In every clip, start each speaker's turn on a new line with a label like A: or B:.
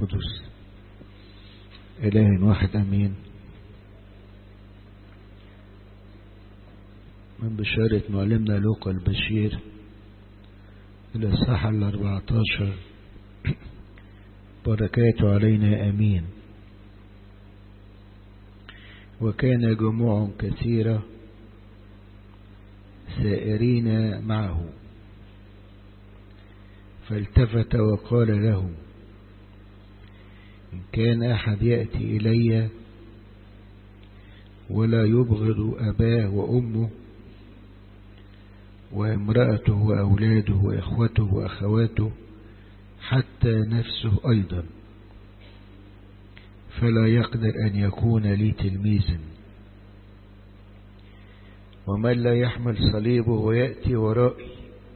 A: القدس إله واحد أمين من بشارة معلمنا لوقا البشير الإصحاح الأربعتاشر بركاته علينا أمين وكان جموع كثيرة سائرين معه فالتفت وقال لهم إن كان أحد يأتي إلي ولا يبغض أباه وأمه وامرأته وأولاده وإخوته وأخواته حتى نفسه أيضا فلا يقدر أن يكون لي تلميذا ومن لا يحمل صليبه ويأتي ورائي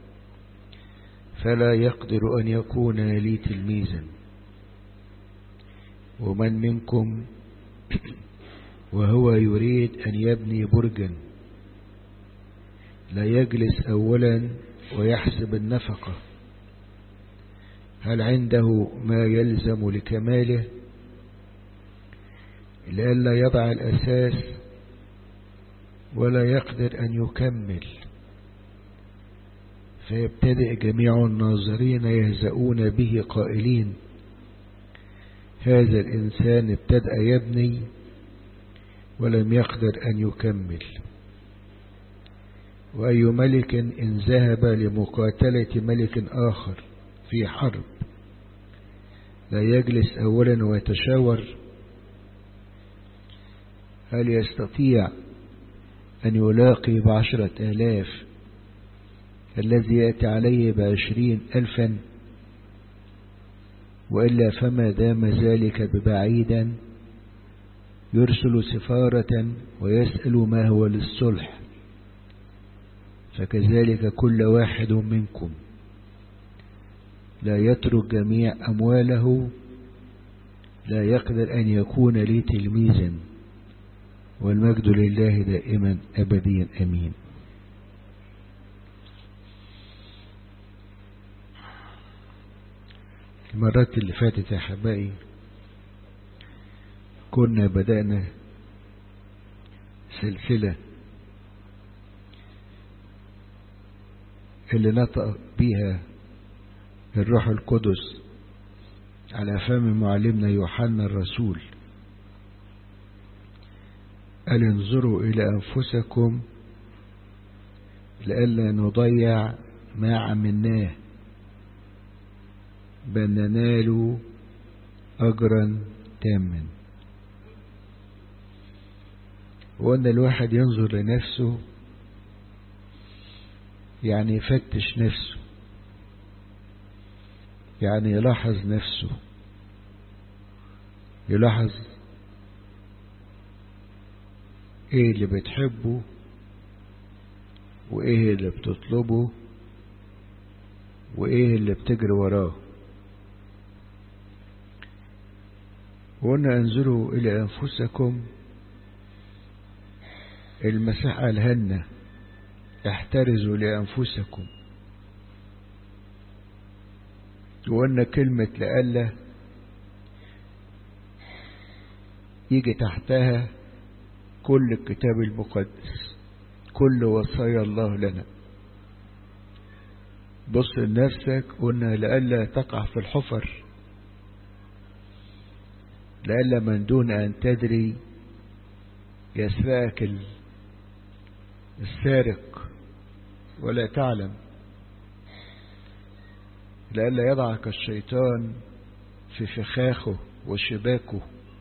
A: فلا يقدر أن يكون لي تلميذا ومن منكم وهو يريد أن يبني برجا لا يجلس أولا ويحسب النفقة هل عنده ما يلزم لكماله لئلا يضع الأساس ولا يقدر أن يكمل فيبتدئ جميع الناظرين يهزؤون به قائلين هذا الإنسان ابتدأ يبني ولم يقدر أن يكمل وأي ملك إن ذهب لمقاتلة ملك آخر في حرب لا يجلس أولا ويتشاور هل يستطيع أن يلاقي بعشرة آلاف الذي يأتي عليه بعشرين ألفا وإلا فما دام ذلك ببعيدا يرسل سفارة ويسأل ما هو للصلح فكذلك كل واحد منكم لا يترك جميع أمواله لا يقدر أن يكون لي تلميذا والمجد لله دائما أبديا أمين المرات اللي فاتت يا حبائي كنا بدأنا سلسلة اللي نطق بيها الروح القدس على فم معلمنا يوحنا الرسول قال انظروا إلى أنفسكم لئلا نضيع ما عملناه بل ننال أجرا تاما وأن الواحد ينظر لنفسه يعني يفتش نفسه يعني يلاحظ نفسه يلاحظ ايه اللي بتحبه وايه اللي بتطلبه وايه اللي بتجري وراه وقلنا انظروا الى انفسكم المسيح قالها احترزوا لانفسكم وقلنا كلمة لألا يجي تحتها كل الكتاب المقدس كل وصايا الله لنا بص لنفسك قلنا لألا تقع في الحفر لألا من دون أن تدري يسرقك السارق ولا تعلم لئلا يضعك الشيطان في فخاخه وشباكه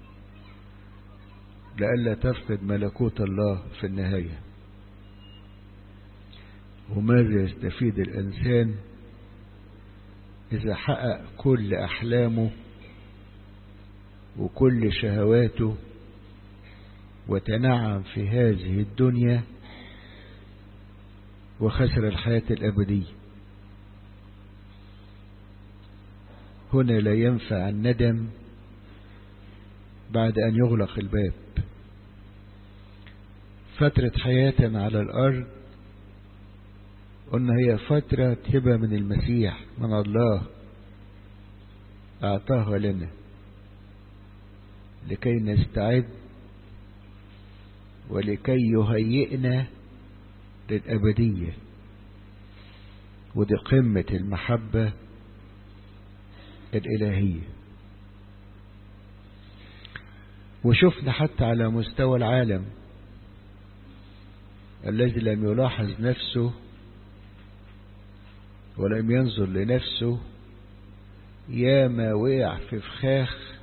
A: لئلا تفقد ملكوت الله في النهاية وماذا يستفيد الإنسان إذا حقق كل أحلامه وكل شهواته وتنعم في هذه الدنيا وخسر الحياة الأبدية هنا لا ينفع الندم بعد أن يغلق الباب فترة حياتنا على الأرض قلنا هي فترة هبة من المسيح من الله أعطاها لنا لكي نستعد ولكي يهيئنا للأبدية ودي قمة المحبة الإلهية وشفنا حتى على مستوى العالم الذي لم يلاحظ نفسه ولم ينظر لنفسه يا ما وقع في فخاخ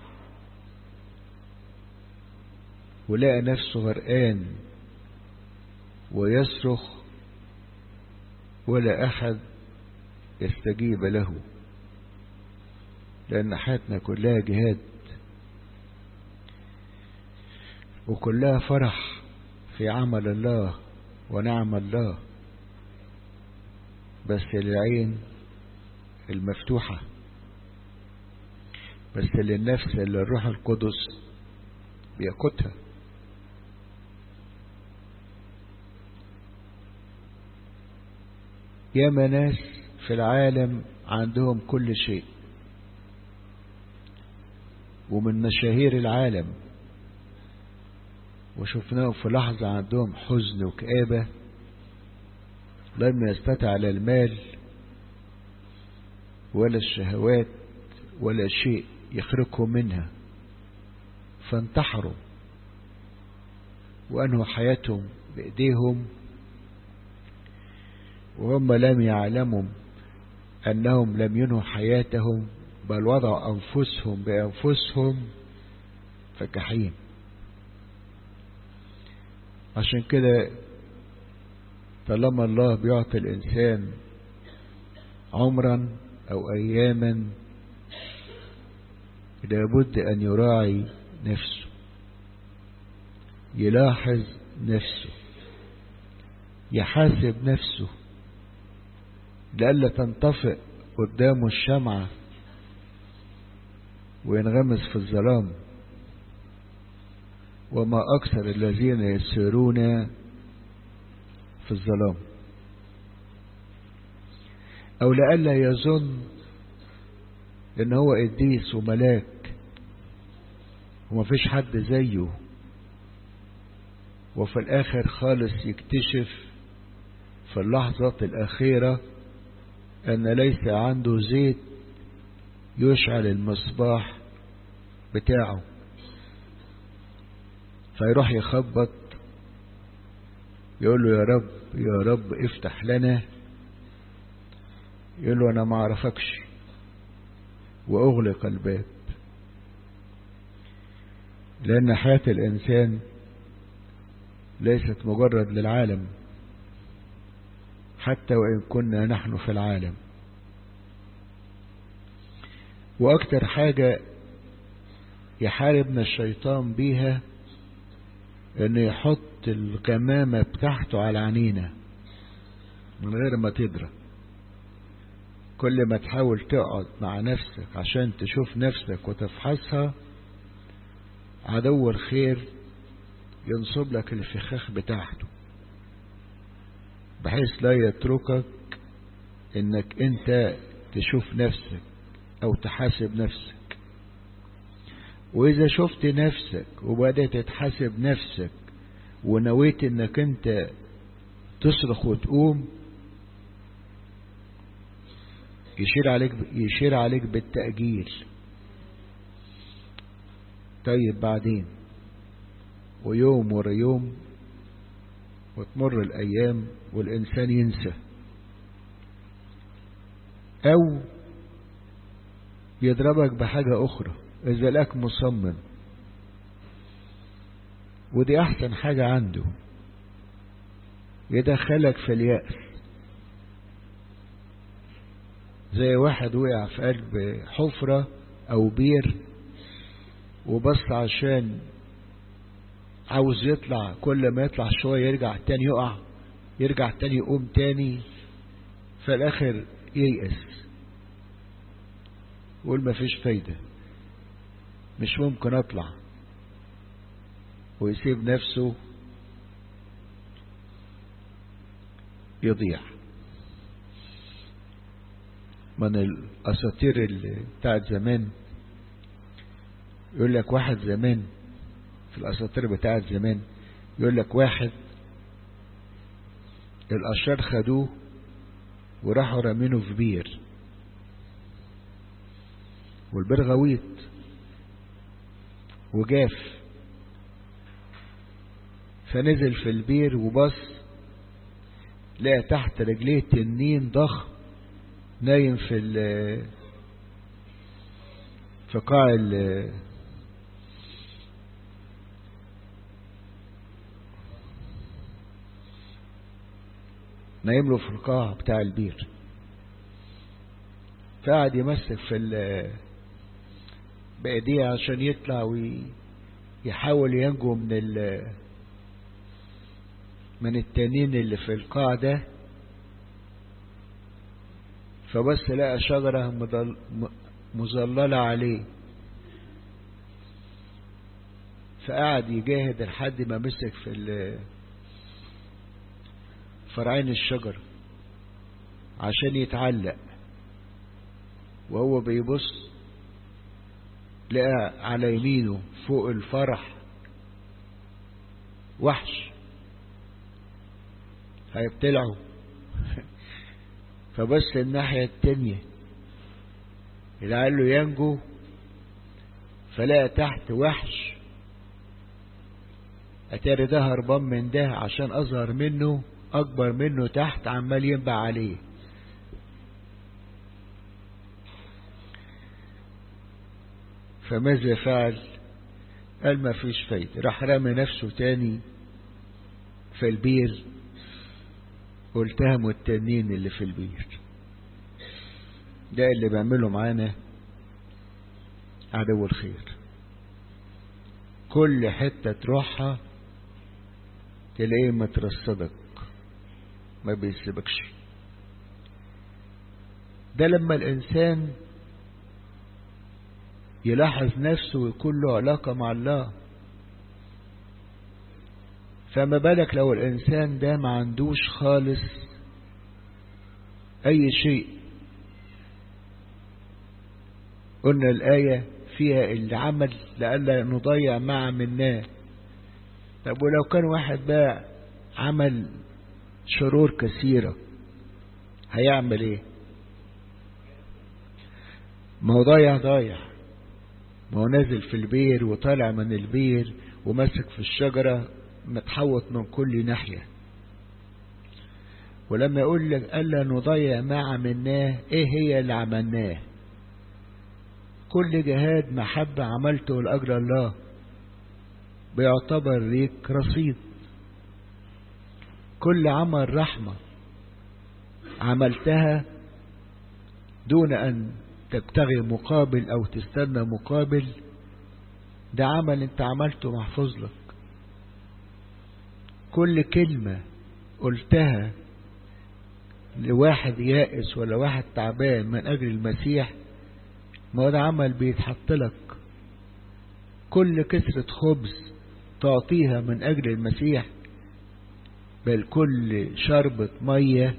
A: ولقى نفسه غرقان ويصرخ ولا أحد يستجيب له لأن حياتنا كلها جهاد وكلها فرح في عمل الله ونعم الله بس العين المفتوحة بس للنفس اللي الروح القدس بيقودها ياما ناس في العالم عندهم كل شيء ومن مشاهير العالم وشفناهم في لحظة عندهم حزن وكآبة لم يستطع على المال ولا الشهوات ولا شيء يخرجهم منها فانتحروا وأنهوا حياتهم بإيديهم وهم لم يعلموا أنهم لم ينهوا حياتهم بل وضعوا أنفسهم بأنفسهم في الجحيم عشان كده طالما الله بيعطي الإنسان عمرا أو أياما لابد أن يراعي نفسه يلاحظ نفسه يحاسب نفسه لئلا تنطفئ قدامه الشمعة وينغمس في الظلام وما أكثر الذين يسيرون في الظلام أو لئلا يظن إن هو قديس وملاك ومفيش حد زيه وفي الآخر خالص يكتشف في اللحظات الأخيرة أن ليس عنده زيت يشعل المصباح بتاعه فيروح يخبط يقول له يا رب يا رب افتح لنا يقول له انا ما اعرفكش واغلق الباب لان حياة الانسان ليست مجرد للعالم حتى وان كنا نحن في العالم واكتر حاجة يحاربنا الشيطان بيها انه يحط الكمامة بتاعته على عينينا من غير ما تدرى كل ما تحاول تقعد مع نفسك عشان تشوف نفسك وتفحصها عدو الخير ينصب لك الفخاخ بتاعته بحيث لا يتركك انك انت تشوف نفسك او تحاسب نفسك واذا شفت نفسك وبدأت تحاسب نفسك ونويت انك انت تصرخ وتقوم يشير عليك يشير عليك بالتأجيل طيب بعدين ويوم ورا يوم وتمر الأيام والإنسان ينسى أو يضربك بحاجة أخرى إذا لك مصمم ودي أحسن حاجة عنده يدخلك في اليأس زي واحد وقع في قلب حفرة أو بير وبص عشان عاوز يطلع كل ما يطلع شوية يرجع تاني يقع يرجع تاني يقوم تاني في الآخر ييأس يقول مفيش فايدة مش ممكن أطلع ويسيب نفسه يضيع من الأساطير بتاعت زمان يقول لك واحد زمان في الأساطير بتاعت زمان يقول لك واحد الأشرار خدوه وراحوا رامينه في بير والبير غويط وجاف فنزل في البير وبص لقى تحت رجليه تنين ضخم نايم في ال في قاع ال نايم له في القاع بتاع البير فقعد يمسك في ال بأيديه عشان يطلع ويحاول ينجو من ال من التنين اللي في القاع ده فبس لقى شجرة مضل مظللة عليه فقعد يجاهد لحد ما مسك في فرعين الشجرة عشان يتعلق وهو بيبص لقى على يمينه فوق الفرح وحش هيبتلعه فبص الناحية التانية اللي قال له ينجو فلقى تحت وحش اتاري ده هربان من ده عشان اصغر منه اكبر منه تحت عمال ينبع عليه فماذا فعل قال ما فيش فايدة راح رمي نفسه تاني في البير والتهموا التانيين اللي في البير ده اللي بيعمله معانا عدو الخير كل حتة تروحها تلاقيه مترصدك ما بيسيبكش ده لما الإنسان يلاحظ نفسه ويكون له علاقة مع الله فما بالك لو الإنسان ده ما عندوش خالص أي شيء قلنا الآية فيها العمل لألا نضيع ما عملناه طب ولو كان واحد بقى عمل شرور كثيرة هيعمل ايه ما هو ضايع ضايع ما هو نازل في البير وطالع من البير وماسك في الشجرة متحوط من كل ناحية ولما يقول لك ألا نضيع ما عملناه ايه هي اللي عملناه كل جهاد محبة عملته لأجل الله بيعتبر ليك رصيد كل عمل رحمة عملتها دون أن تبتغي مقابل أو تستنى مقابل ده عمل انت عملته محفوظ لك كل كلمة قلتها لواحد يائس ولا واحد تعبان من أجل المسيح ما هو ده عمل بيتحط لك كل كسرة خبز تعطيها من أجل المسيح بل كل شربة مية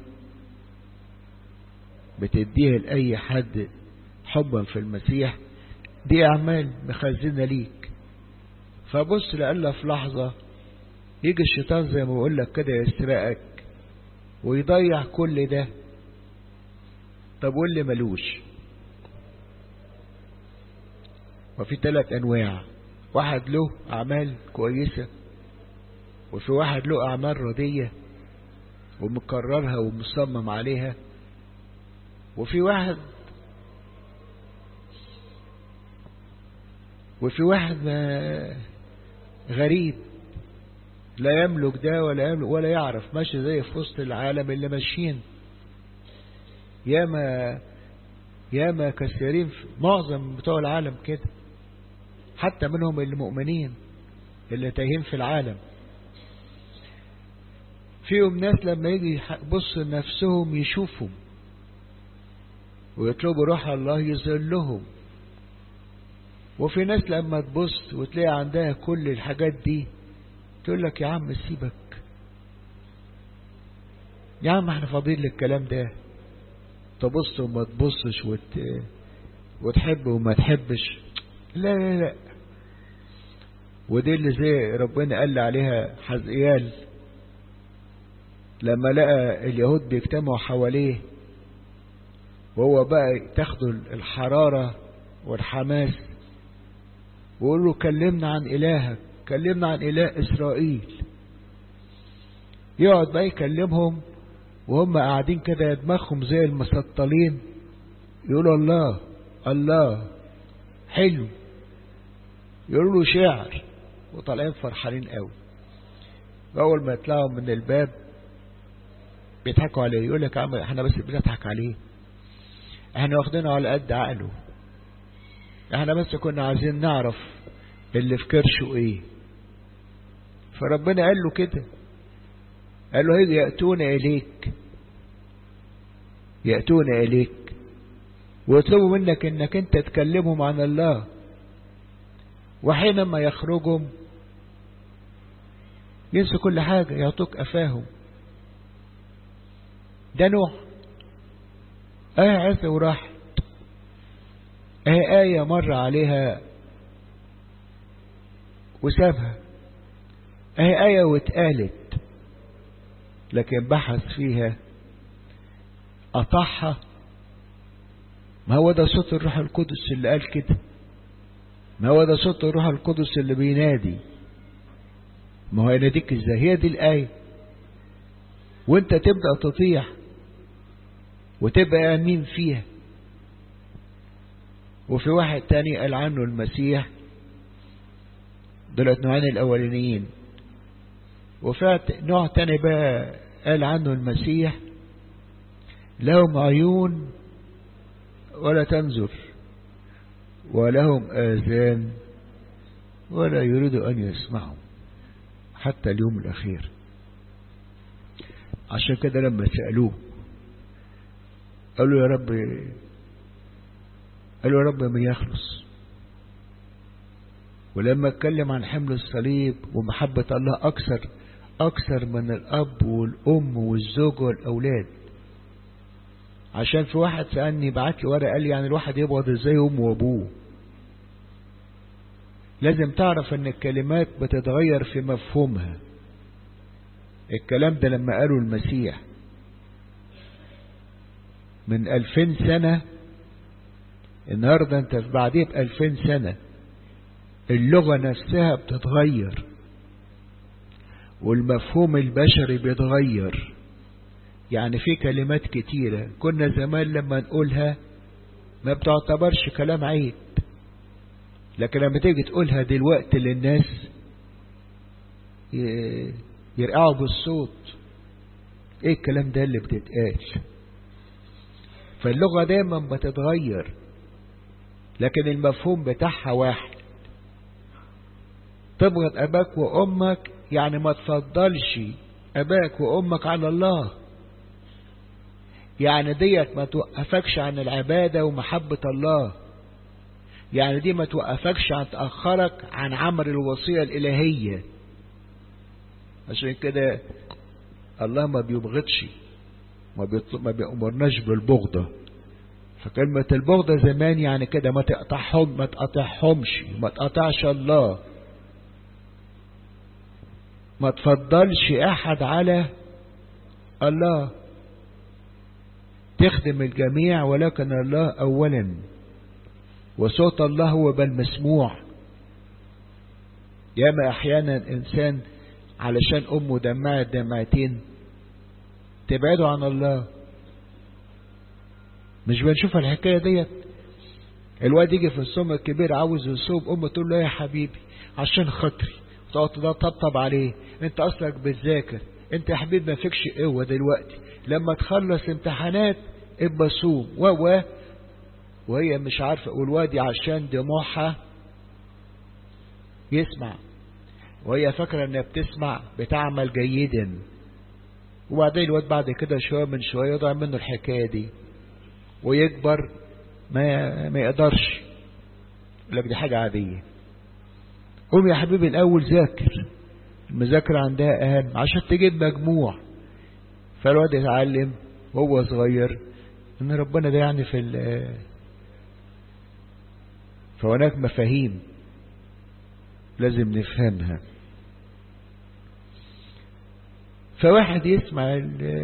A: بتديها لأي حد حبا في المسيح دي أعمال مخزنة ليك فبص لألا في لحظة يجي الشيطان زي ما بقول لك كده يسرقك ويضيع كل ده طب واللي ملوش وفي ثلاث أنواع واحد له أعمال كويسة وفي واحد له أعمال ردية ومكررها ومصمم عليها وفي واحد وفي واحد ما غريب لا يملك ده ولا يملك ولا يعرف ماشي زي في وسط العالم اللي ماشيين ياما ياما كثيرين معظم بتوع العالم كده حتى منهم المؤمنين اللي تايهين في العالم فيهم ناس لما يجي يبص لنفسهم يشوفهم ويطلبوا روح الله يذلهم وفي ناس لما تبص وتلاقي عندها كل الحاجات دي تقول لك يا عم سيبك يا عم احنا فاضيين للكلام ده تبص وما تبصش وت... وتحب وما تحبش لا لا لا ودي اللي زي ربنا قال عليها حزقيال لما لقى اليهود بيجتمعوا حواليه وهو بقى تاخده الحرارة والحماس ويقول له كلمنا عن إلهك كلمنا عن إله إسرائيل يقعد بقى يكلمهم وهم قاعدين كده دماغهم زي المسطلين يقولوا الله الله حلو يقولوا له شعر وطالعين فرحانين قوي اول ما يطلعوا من الباب بيضحكوا عليه يقول لك عم احنا بس بنضحك عليه احنا واخدينه على قد عقله احنا بس كنا عايزين نعرف اللي في كرشه ايه فربنا قال له كده قال له هيجي يأتون إليك يأتون إليك ويطلبوا منك انك انت تكلمهم عن الله وحينما يخرجهم ينسوا كل حاجة يعطوك أفاهم ده نوع آية عزة وراحت آية آية مر عليها وسابها آية آية واتقالت لكن بحث فيها قطعها ما هو ده صوت الروح القدس اللي قال كده ما هو ده صوت الروح القدس اللي بينادي ما هو يناديك ازاي هي دي الآية وانت تبدأ تطيع وتبقى أمين فيها وفي واحد تاني قال عنه المسيح دولت نوعين الأولانيين وفي نوع تاني بقى قال عنه المسيح لهم عيون ولا تنظر ولهم آذان ولا يريد أن يسمعوا حتى اليوم الأخير عشان كده لما سألوه قالوا يا رب قالوا يا رب من يخلص ولما اتكلم عن حمل الصليب ومحبة الله أكثر أكثر من الأب والأم والزوج والأولاد عشان في واحد سألني بعت لي ورقة قال لي يعني الواحد يبغض ازاي أمه وأبوه لازم تعرف ان الكلمات بتتغير في مفهومها الكلام ده لما قالوا المسيح من ألفين سنة النهاردة انت بعديه بألفين سنة اللغة نفسها بتتغير والمفهوم البشري بيتغير يعني في كلمات كتيرة كنا زمان لما نقولها ما بتعتبرش كلام عيب لكن لما تيجي تقولها دلوقتي للناس يرقعوا بالصوت ايه الكلام ده اللي بتتقال فاللغة دايما بتتغير لكن المفهوم بتاعها واحد تبغض أباك وأمك يعني ما تفضلش أباك وأمك على الله يعني ديت ما توقفكش عن العبادة ومحبة الله يعني دي ما توقفكش عن تأخرك عن عمل الوصية الإلهية عشان كده الله ما بيبغضش ما, ما بيأمرناش بالبغضة فكلمة البغضة زمان يعني كده ما تقطعهم ما تقطعهمش ما تقطعش الله ما تفضلش أحد على الله تخدم الجميع ولكن الله أولا وصوت الله هو بالمسموع ياما أحيانا إنسان علشان أمه دمعت دمعتين تبعده عن الله مش بنشوف الحكاية ديت الواد يجي في الصوم الكبير عاوز يصوم أمه تقول له يا حبيبي عشان خاطري تقعد تطبطب عليه انت اصلك بتذاكر انت يا حبيبي ما فيكش قوه دلوقتي لما تخلص امتحانات ابقى صوم و و وهي مش عارفه والوادي عشان دموعها يسمع وهي فاكره انها بتسمع بتعمل جيدا وبعدين الواد بعد كده شويه من شويه يضع منه الحكايه دي ويكبر ما ما يقدرش يقول لك دي حاجه عاديه قوم يا حبيبي الأول ذاكر المذاكرة عندها أهم عشان تجيب مجموع فالواد يتعلم وهو صغير إن ربنا ده يعني في ال فهناك مفاهيم لازم نفهمها فواحد يسمع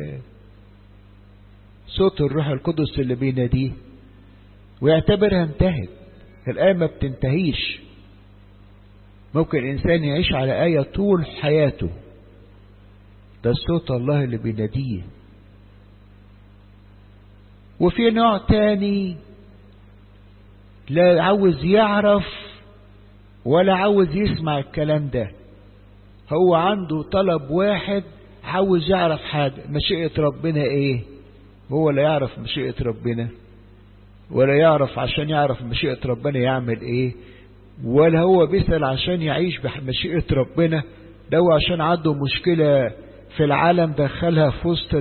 A: صوت الروح القدس اللي بيناديه ويعتبرها انتهت الآية ما بتنتهيش ممكن إنسان يعيش على آية طول حياته ده صوت الله اللي بيناديه وفي نوع تاني لا عاوز يعرف ولا عاوز يسمع الكلام ده هو عنده طلب واحد عاوز يعرف حاجة مشيئة ربنا ايه هو لا يعرف مشيئة ربنا ولا يعرف عشان يعرف مشيئة ربنا يعمل ايه ولا هو بيسأل عشان يعيش بمشيئة ربنا ده هو عشان عنده مشكلة في العالم دخلها في وسط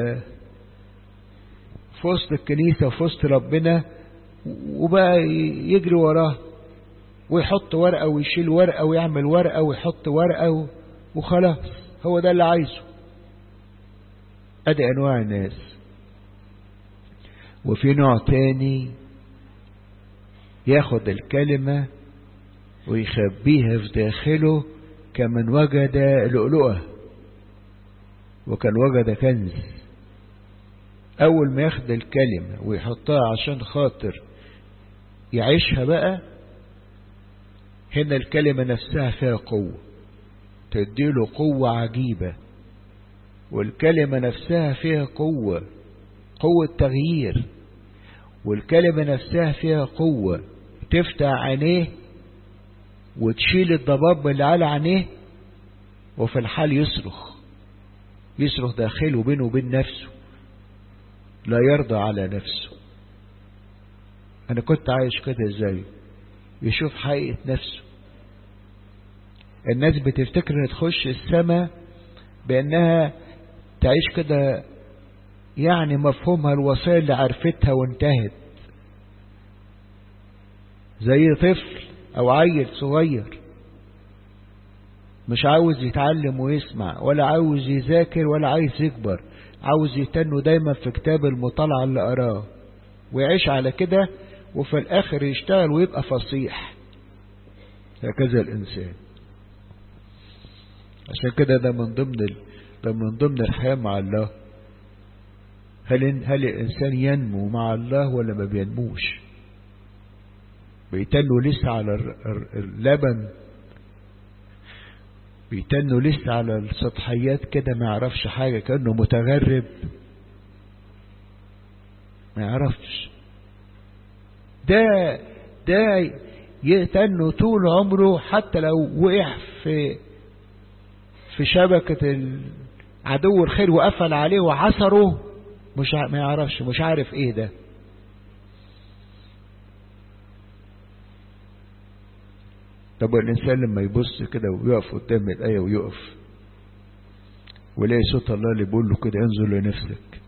A: في وسط الكنيسة وفي وسط ربنا وبقى يجري وراه ويحط ورقة ويشيل ورقة ويعمل ورقة ويحط ورقة وخلاص هو ده اللي عايزه ادي انواع الناس وفي نوع تاني ياخد الكلمة ويخبيها في داخله كمن وجد لؤلؤة وكان وجد كنز أول ما ياخد الكلمة ويحطها عشان خاطر يعيشها بقى هنا الكلمة نفسها فيها قوة تديله قوة عجيبة والكلمة نفسها فيها قوة قوة تغيير والكلمة نفسها فيها قوة تفتح عينيه وتشيل الضباب اللي على عينيه وفي الحال يصرخ يصرخ داخله بينه وبين نفسه لا يرضى على نفسه انا كنت عايش كده ازاي يشوف حقيقة نفسه الناس بتفتكر ان تخش السماء بانها تعيش كده يعني مفهومها الوصايا اللي عرفتها وانتهت زي طفل او عيل صغير مش عاوز يتعلم ويسمع ولا عاوز يذاكر ولا عايز يكبر عاوز يتنه دايما في كتاب المطالعة اللي قراه ويعيش على كده وفي الاخر يشتغل ويبقى فصيح هكذا الانسان عشان كده ده من ضمن ال... ده من ضمن الحياة مع الله هل هل الانسان ينمو مع الله ولا ما بينموش بيتنوا لسه على اللبن بيتنوا لسه على السطحيات كده ما يعرفش حاجة كأنه متغرب ما يعرفش ده ده يتنوا طول عمره حتى لو وقع في في شبكة عدو الخير وقفل عليه وعصره مش ما يعرفش مش عارف ايه ده طب الإنسان لما يبص كده ويقف قدام الآية ويقف ويلاقي صوت الله اللي بيقول له كده انظر لنفسك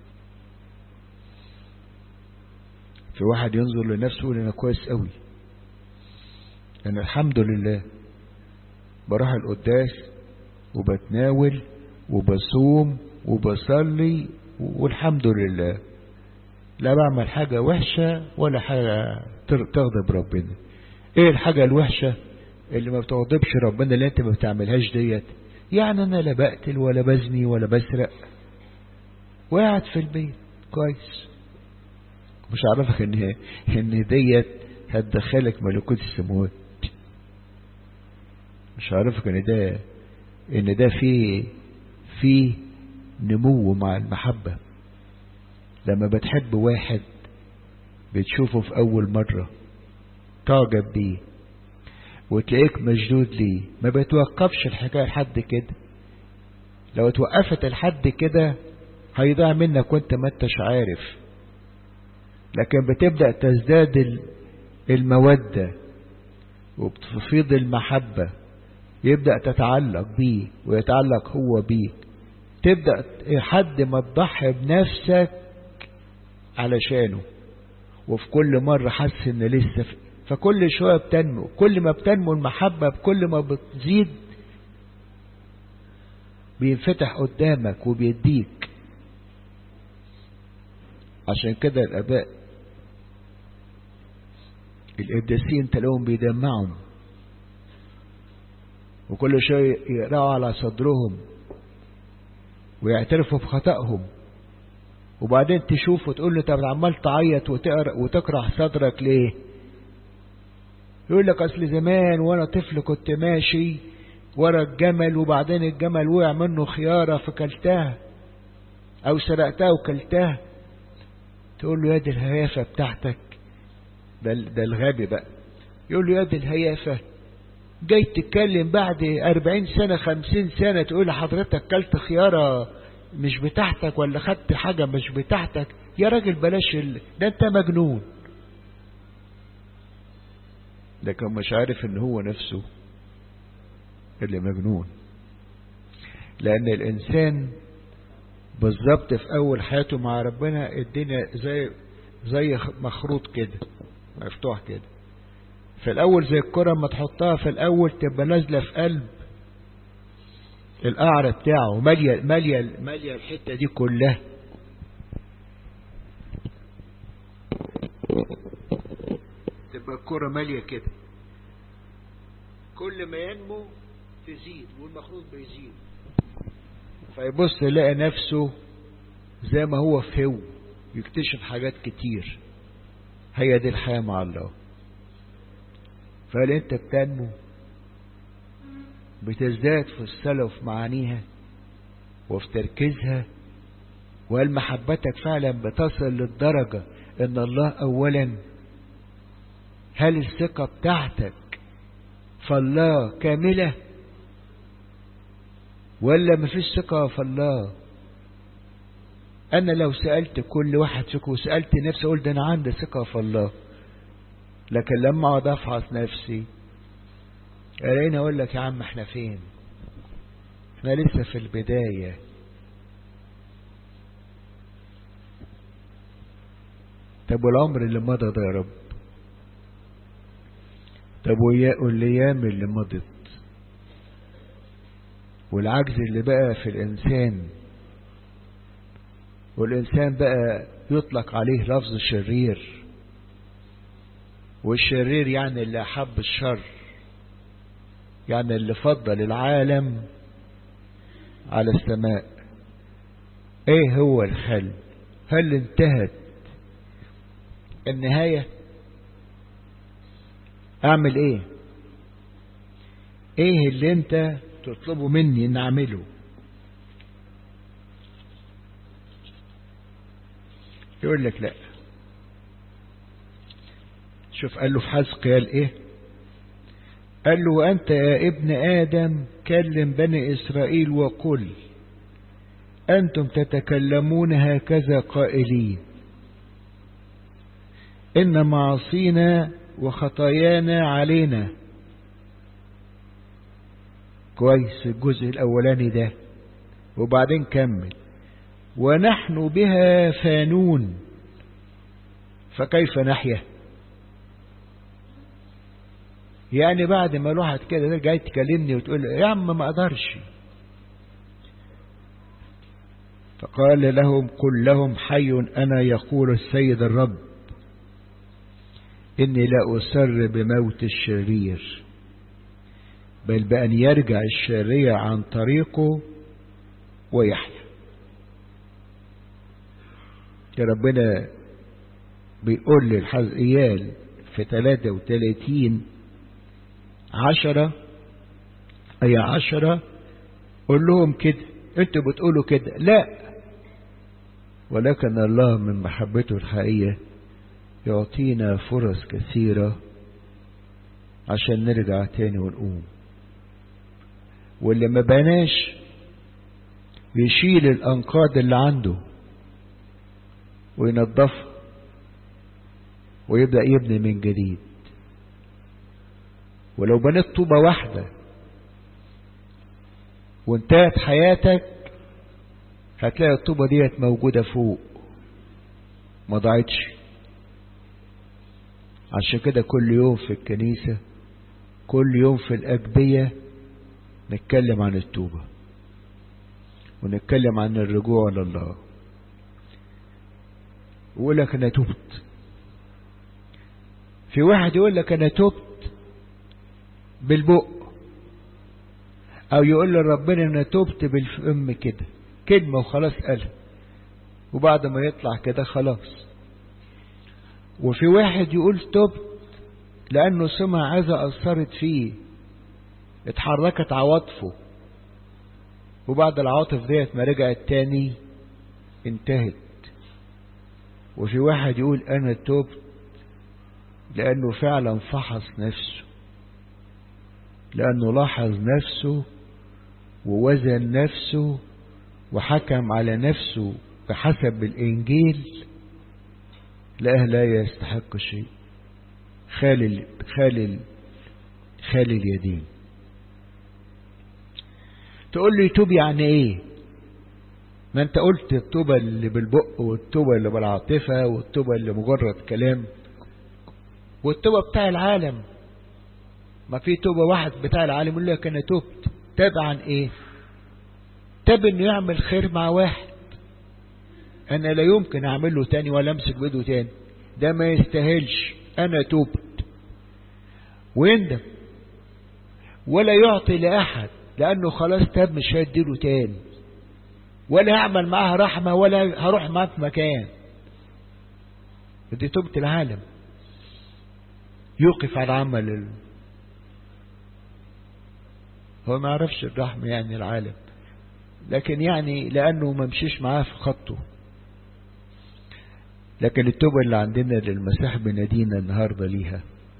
A: في واحد ينظر لنفسه يقول أنا كويس قوي أنا الحمد لله بروح القداس وبتناول وبصوم وبصلي والحمد لله لا بعمل حاجة وحشة ولا حاجة تغضب ربنا ايه الحاجة الوحشة اللي ما بتغضبش ربنا اللي انت ما بتعملهاش ديت يعني انا لا بقتل ولا بزني ولا بسرق وقاعد في البيت كويس مش عارفك ان ان ديت هتدخلك ملكوت السماوات مش عارفك ان ده ان ده فيه فيه نمو مع المحبة لما بتحب واحد بتشوفه في اول مرة تعجب بيه وتلاقيك مشدود ليه ما بتوقفش الحكاية لحد كده لو توقفت لحد كده هيضيع منك وانت ما انتش عارف لكن بتبدأ تزداد المودة وبتفيض المحبة يبدأ تتعلق بيه ويتعلق هو بيك تبدأ لحد ما تضحي بنفسك علشانه وفي كل مرة حاسس ان لسه فكل شوية بتنمو كل ما بتنمو المحبة بكل ما بتزيد بينفتح قدامك وبيديك عشان كده الآباء القداسين تلاقيهم بيدمعهم وكل شيء يقرأوا على صدرهم ويعترفوا بخطأهم وبعدين تشوف وتقول له طب عمال تعيط وتقرأ وتكره صدرك ليه يقول لك اصل زمان وانا طفل كنت ماشي ورا الجمل وبعدين الجمل وقع منه خيارة فكلتها او سرقتها وكلتها تقول له يا دي الهيافة بتاعتك ده, ده الغبي بقى يقول له يا دي الهيافة جاي تتكلم بعد أربعين سنة خمسين سنة تقول لحضرتك كلت خيارة مش بتاعتك ولا خدت حاجة مش بتاعتك يا راجل بلاش ال... ده انت مجنون لكن مش عارف ان هو نفسه اللي مجنون لان الانسان بالظبط في اول حياته مع ربنا الدنيا زي زي مخروط كده مفتوح كده في الاول زي الكرة اما تحطها في الاول تبقى نازلة في قلب القعر بتاعه مالية مالية مالية الحتة دي كلها تبقى الكرة مالية كده كل ما ينمو تزيد والمخروط بيزيد فيبص يلاقي نفسه زي ما هو في هو يكتشف حاجات كتير هي دي الحياة مع الله فهل انت بتنمو بتزداد في الصلاة وفي معانيها وفي تركيزها وهل محبتك فعلا بتصل للدرجة ان الله اولا هل الثقة بتاعتك فالله كاملة ولا مفيش ثقة في الله انا لو سألت كل واحد فيكم وسألت نفسي اقول ده انا عندي ثقة في الله لكن لما اقعد افحص نفسي الاقيني اقول لك يا عم احنا فين احنا لسه في البداية طب والعمر اللي مضى ده يا رب طب والايام اللي مضت والعجز اللي بقى في الانسان والانسان بقى يطلق عليه لفظ شرير والشرير يعني اللي احب الشر يعني اللي فضل العالم على السماء ايه هو الحل هل انتهت النهاية اعمل ايه ايه اللي انت تطلبه مني ان اعمله يقول لك لا شوف قال له في حزقيال ايه قال له وأنت يا ابن آدم كلم بني إسرائيل وقل أنتم تتكلمون هكذا قائلين إن معصينا وخطايانا علينا كويس الجزء الأولاني ده وبعدين كمل ونحن بها فانون فكيف نحيا يعني بعد ما الواحد كده جاي تكلمني وتقول يا عم ما اقدرش فقال لهم قل لهم حي انا يقول السيد الرب اني لا اسر بموت الشرير بل بان يرجع الشرير عن طريقه ويحيا يا ربنا بيقول للحزقيال في 33 عشرة أي عشرة قول لهم كده انتوا بتقولوا كده لا ولكن الله من محبته الحقيقية يعطينا فرص كثيرة عشان نرجع تاني ونقوم واللي ما بناش يشيل الأنقاض اللي عنده وينظفها ويبدأ يبني من جديد ولو بنيت طوبة واحدة وانتهت حياتك هتلاقي الطوبة ديت موجودة فوق ما ضاعتش عشان كده كل يوم في الكنيسة كل يوم في الأجبية نتكلم عن التوبة ونتكلم عن الرجوع لله ويقول لك أنا تبت في واحد يقول لك أنا تبت بالبق او يقول لربنا انا تبت بالفم كده كلمة وخلاص قالها وبعد ما يطلع كده خلاص وفي واحد يقول تبت لانه سمع عزة اثرت فيه اتحركت عواطفه وبعد العواطف ديت ما رجعت تاني انتهت وفي واحد يقول انا تبت لانه فعلا فحص نفسه لانه لاحظ نفسه ووزن نفسه وحكم على نفسه بحسب الانجيل لا لا يستحق شيء خال خال خال اليدين تقول لي توب يعني ايه ما انت قلت التوبة اللي بالبق والتوبة اللي بالعاطفة والتوبة اللي مجرد كلام والتوبة بتاع العالم ما في توبة واحد بتاع العالم يقول لك انا توبت تاب عن ايه تاب انه يعمل خير مع واحد انا لا يمكن اعمل له تاني ولا امسك بيده تاني ده ما يستاهلش انا توبت ويندم ولا يعطي لاحد لانه خلاص تاب مش هيديله تاني ولا هعمل معاها رحمة ولا هروح معاه في مكان دي توبة العالم يوقف على عمل ال... هو ما يعرفش الرحمة يعني العالم لكن يعني لأنه ما مشيش معاه في خطه لكن التوبة اللي عندنا للمسيح بينادينا النهاردة ليها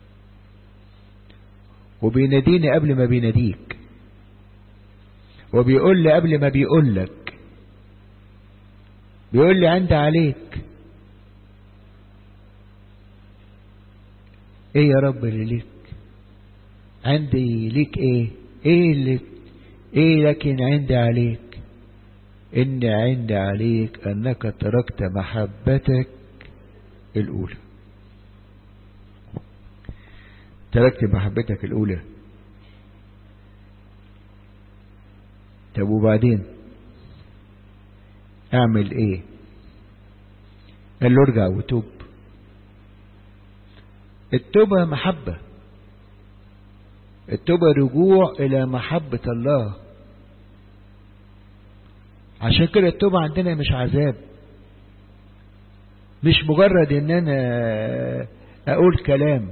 A: وبيناديني قبل ما بيناديك وبيقول لي قبل ما بيقول لك بيقول لي عندي عليك ايه يا رب اللي ليك عندي ليك ايه ايه اللي ايه لكن عندي عليك ان عندي عليك انك تركت محبتك الاولى تركت محبتك الاولى طب وبعدين اعمل ايه قال له ارجع وتوب التوبة محبة التوبة رجوع الى محبة الله عشان كده التوبة عندنا مش عذاب مش مجرد ان انا اقول كلام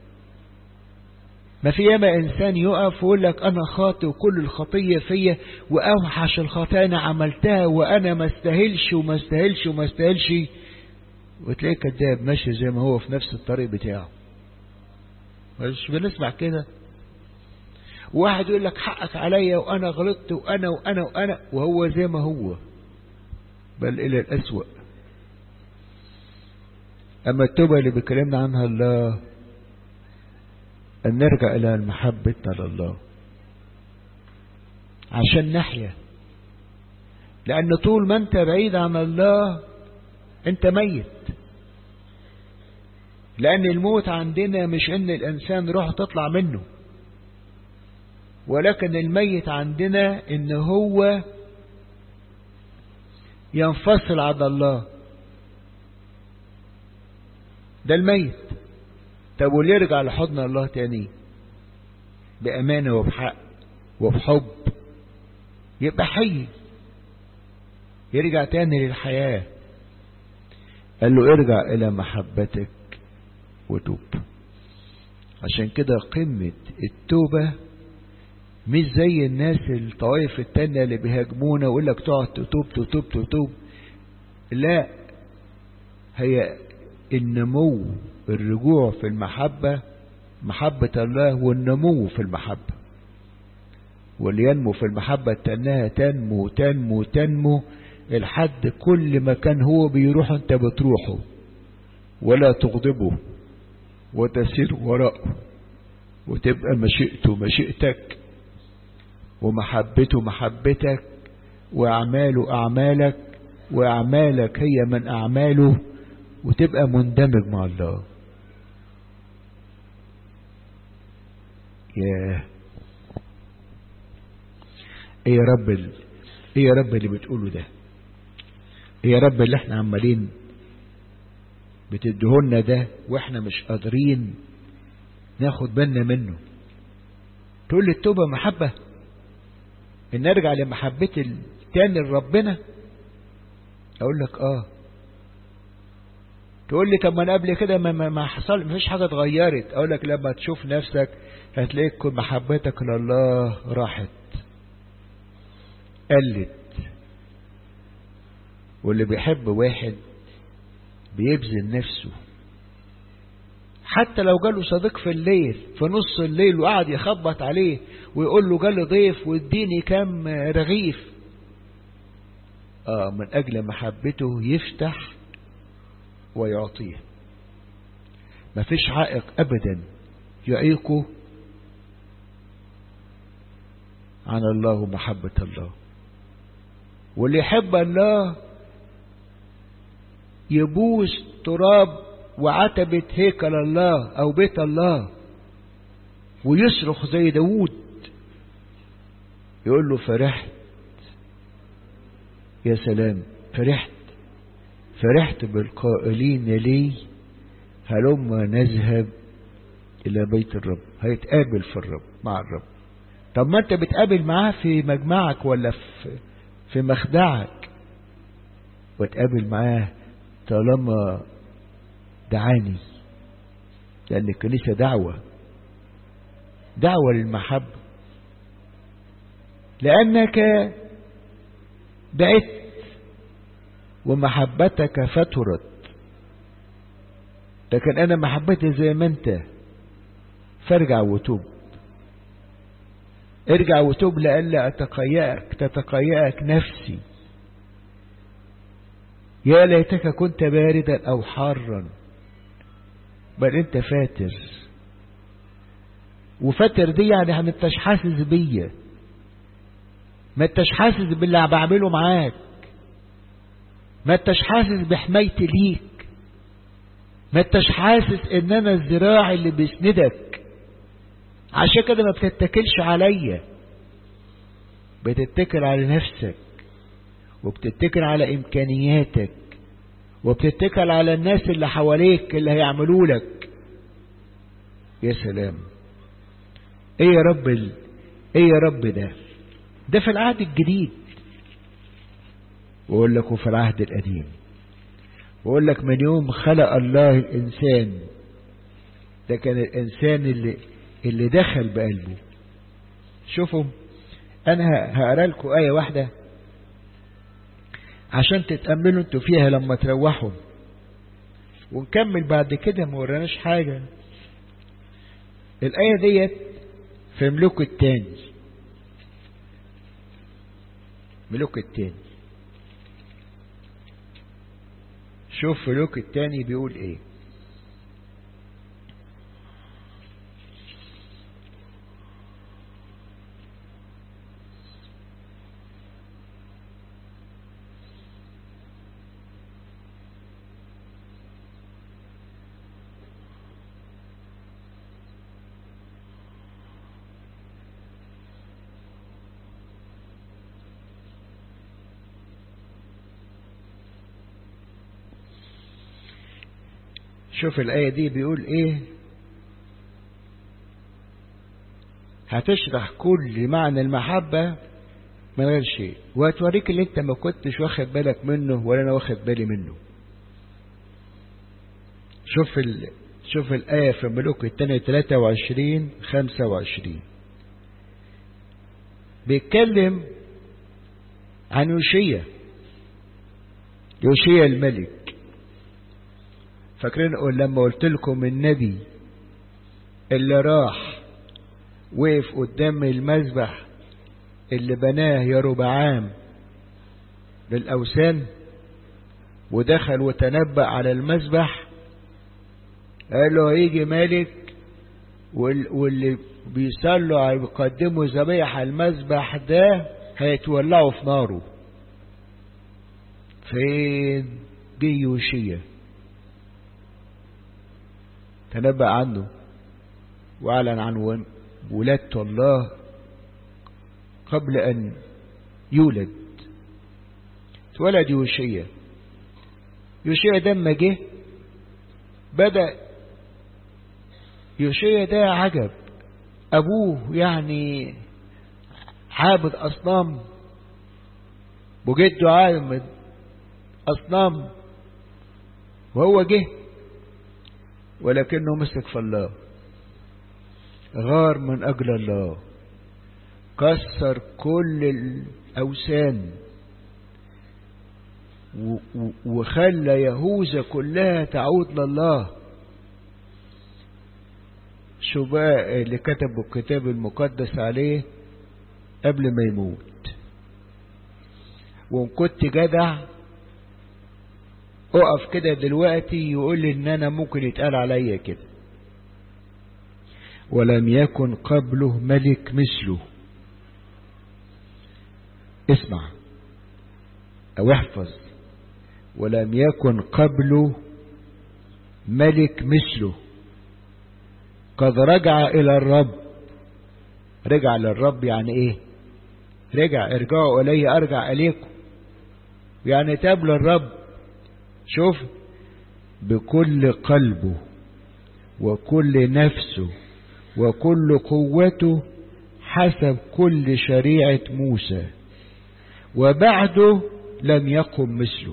A: ما في ياما انسان يقف ويقول لك انا خاطئ وكل الخطيه فيا واوحش الخطايا انا عملتها وانا ما استاهلش وما استاهلش وما استاهلش وتلاقيه كذاب ماشي زي ما هو في نفس الطريق بتاعه مش بنسمع كده واحد يقول لك حقك عليا وانا غلطت وانا وانا وانا وهو زي ما هو بل الى الاسوأ اما التوبه اللي بيكلمنا عنها الله أن نرجع إلى محبتنا لله عشان نحيا لأن طول ما أنت بعيد عن الله أنت ميت لأن الموت عندنا مش أن الإنسان روح تطلع منه ولكن الميت عندنا أن هو ينفصل عن الله ده الميت طب واللي يرجع لحضن الله تاني بأمانة وبحق وبحب يبقى حي يرجع تاني للحياة قال له ارجع إلى محبتك وتوب عشان كده قمة التوبة مش زي الناس الطوائف التانية اللي بيهاجمونا ويقول لك تقعد تتوب تتوب تتوب لا هي النمو الرجوع في المحبة محبة الله والنمو في المحبة واللي ينمو في المحبة تنها تنمو تنمو تنمو الحد كل مكان هو بيروح انت بتروحه ولا تغضبه وتسير وراءه وتبقى مشيئته مشيئتك ومحبته محبتك وأعماله أعمالك وأعمالك هي من أعماله وتبقى مندمج مع الله ياه ايه يا رب ال... ايه يا رب اللي بتقوله ده ايه يا رب اللي احنا عمالين بتدهولنا ده واحنا مش قادرين ناخد بالنا منه تقول لي التوبة محبة ان ارجع لمحبتي التاني لربنا اقول لك اه تقول لي طب ما انا قبل كده ما, ما, ما حصل ما فيش حاجه اتغيرت اقول لك لما تشوف نفسك هتلاقيك محبتك لله راحت قلت واللي بيحب واحد بيبذل نفسه حتى لو جاله صديق في الليل في نص الليل وقعد يخبط عليه ويقول له جالي ضيف واديني كام رغيف اه من اجل محبته يفتح ويعطيه مفيش عائق ابدا يعيقه عن الله ومحبة الله واللي يحب الله يبوس تراب وعتبة هيكل الله أو بيت الله ويصرخ زي داود يقول له فرحت يا سلام فرحت فرحت بالقائلين لي هلما نذهب إلى بيت الرب هيتقابل في الرب مع الرب طب ما انت بتقابل معاه في مجمعك ولا في في مخدعك وتقابل معاه طالما دعاني لأن الكنيسة دعوة دعوة للمحبة لأنك بعت ومحبتك فترت لكن أنا محبتي زي ما أنت فارجع وتوب ارجع وتوب لألا أتقيأك تتقيأك نفسي يا ليتك كنت باردا أو حارا بل أنت فاتر وفاتر دي يعني ما انتش حاسس بيا ما انتش حاسس باللي بعمله معاك ما انتش حاسس بحمايتي ليك ما انتش حاسس ان انا الذراع اللي بيسندك عشان كده ما بتتكلش عليا بتتكل على نفسك وبتتكل على امكانياتك وبتتكل على الناس اللي حواليك اللي هيعملوا لك يا سلام ايه يا رب ال... ايه يا رب ده ده في العهد الجديد واقول لك وفي العهد القديم واقول لك من يوم خلق الله الانسان ده كان الانسان اللي اللي دخل بقلبه شوفوا انا هقرا لكم ايه واحده عشان تتاملوا انتوا فيها لما تروحوا ونكمل بعد كده ما وراناش حاجه الايه ديت في ملوك التاني ملوك التاني شوف ملوك التاني بيقول ايه شوف الآية دي بيقول إيه هتشرح كل معنى المحبة من غير شيء وهتوريك اللي انت ما كنتش واخد بالك منه ولا انا واخد بالي منه شوف ال... شوف الآية في ملوك الثانية 23 25 بيتكلم عن يوشيا يوشيا الملك فاكرين لما قلت لكم النبي اللي راح وقف قدام المذبح اللي بناه يربعام بالأوثان ودخل وتنبأ على المذبح قال له هيجي ملك واللي بيصلوا بيقدموا ذبايح على المذبح ده هيتولعوا في ناره فين جه يوشيا تنبأ عنه وأعلن عن ولادة الله قبل أن يولد اتولد يوشيا يوشيا ده لما جه بدأ يوشيا ده عجب أبوه يعني عابد أصنام وجده عابد أصنام وهو جه ولكنه مسك في الله غار من أجل الله كسر كل الأوثان وخلى يهوذا كلها تعود لله شو بقى اللي كتبوا الكتاب المقدس عليه قبل ما يموت وان كنت جدع اقف كده دلوقتي يقول لي ان انا ممكن يتقال عليا كده ولم يكن قبله ملك مثله اسمع او احفظ ولم يكن قبله ملك مثله قد رجع الى الرب رجع للرب يعني ايه رجع ارجعوا الي ارجع اليكم يعني تاب للرب شوف بكل قلبه وكل نفسه وكل قوته حسب كل شريعة موسى وبعده لم يقم مثله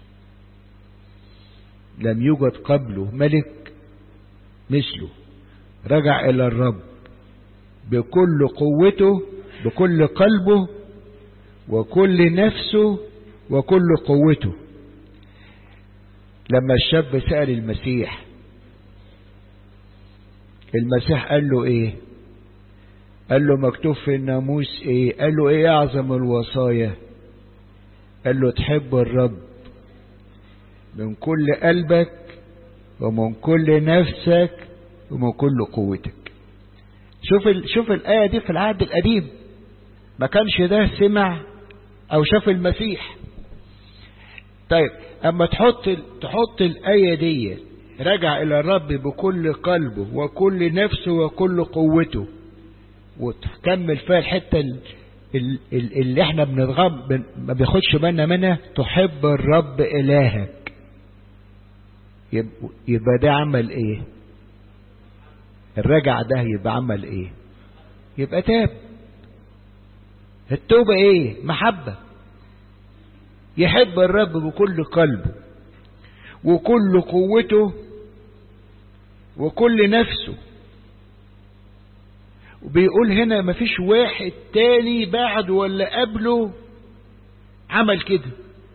A: لم يوجد قبله ملك مثله رجع إلى الرب بكل قوته بكل قلبه وكل نفسه وكل قوته لما الشاب سأل المسيح المسيح قال له ايه قال له مكتوب في الناموس ايه قال له ايه اعظم الوصايا قال له تحب الرب من كل قلبك ومن كل نفسك ومن كل قوتك شوف ال... شوف الآية دي في العهد القديم ما كانش ده سمع أو شاف المسيح طيب أما تحط تحط الآية دي رجع إلى الرب بكل قلبه وكل نفسه وكل قوته وتكمل فيها الحتة اللي احنا بنتغم ما بياخدش بالنا منها تحب الرب إلهك يبقى ده عمل ايه الرجع ده يبقى عمل ايه يبقى تاب التوبة ايه محبة يحب الرب بكل قلبه وكل قوته وكل نفسه وبيقول هنا مفيش واحد تاني بعد ولا قبله عمل كده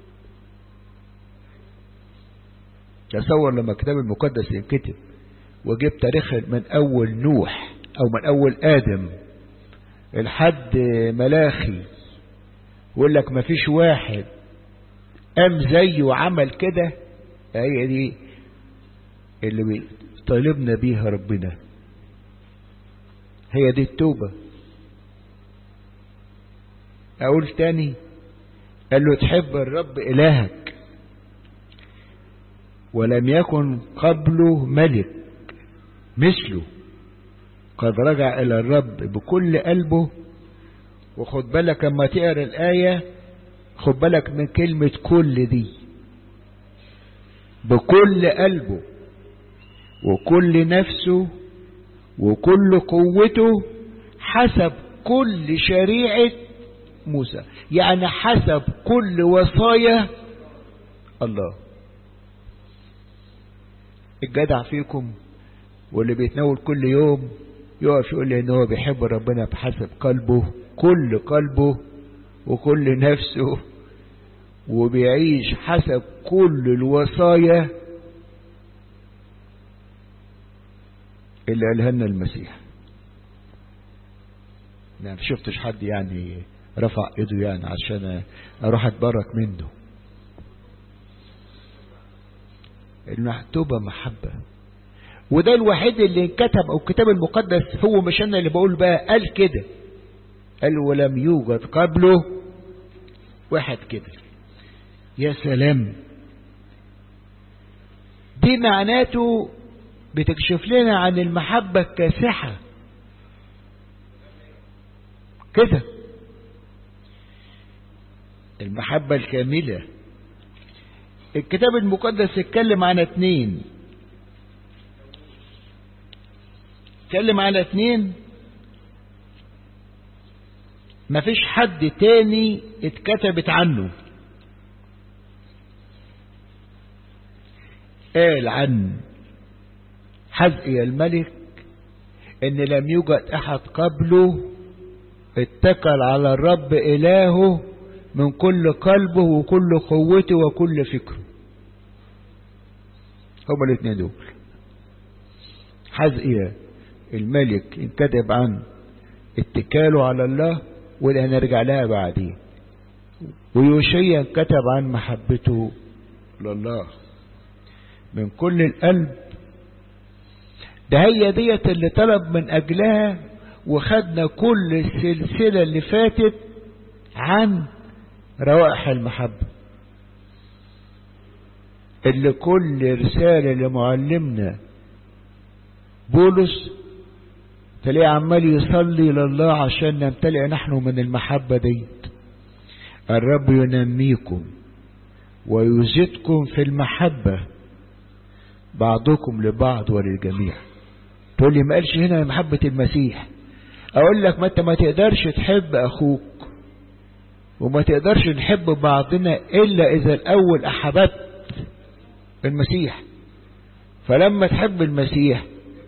A: تصور لما الكتاب المقدس ينكتب وجيب تاريخ من أول نوح أو من أول آدم لحد ملاخي يقول لك مفيش واحد قام زيه وعمل كده هي دي اللي طالبنا بيها ربنا هي دي التوبة أقول تاني قال له تحب الرب إلهك ولم يكن قبله ملك مثله قد رجع إلى الرب بكل قلبه وخد بالك اما تقرا الآية خد بالك من كلمة كل دي بكل قلبه وكل نفسه وكل قوته حسب كل شريعة موسى يعني حسب كل وصايا الله الجدع فيكم واللي بيتناول كل يوم يقف يقول لي ان هو بيحب ربنا بحسب قلبه كل قلبه وكل نفسه وبيعيش حسب كل الوصايا اللي قالها لنا المسيح يعني شفتش حد يعني رفع ايده يعني عشان اروح اتبرك منه المكتوبة محبة وده الوحيد اللي انكتب او الكتاب المقدس هو مش انا اللي بقول بقى قال كده قال ولم يوجد قبله واحد كده يا سلام دي معناته بتكشف لنا عن المحبة الكاسحة كده المحبة الكاملة الكتاب المقدس اتكلم عن اتنين اتكلم على اتنين مفيش حد تاني اتكتبت عنه قال عن حزقي الملك ان لم يوجد احد قبله اتكل على الرب الهه من كل قلبه وكل قوته وكل فكره هما الاثنين دول حزقيا الملك انكتب عن اتكاله على الله واللي هنرجع لها بعدين ويوشيا انكتب عن محبته لله من كل القلب ده هي ديت اللي طلب من اجلها وخدنا كل السلسلة اللي فاتت عن روائح المحبة اللي كل رسالة لمعلمنا بولس تلاقيه عمال يصلي لله عشان نمتلئ نحن من المحبة ديت الرب ينميكم ويزيدكم في المحبة بعضكم لبعض وللجميع تقول لي ما قالش هنا محبة المسيح اقول لك ما انت ما تقدرش تحب اخوك وما تقدرش نحب بعضنا الا اذا الاول احببت المسيح فلما تحب المسيح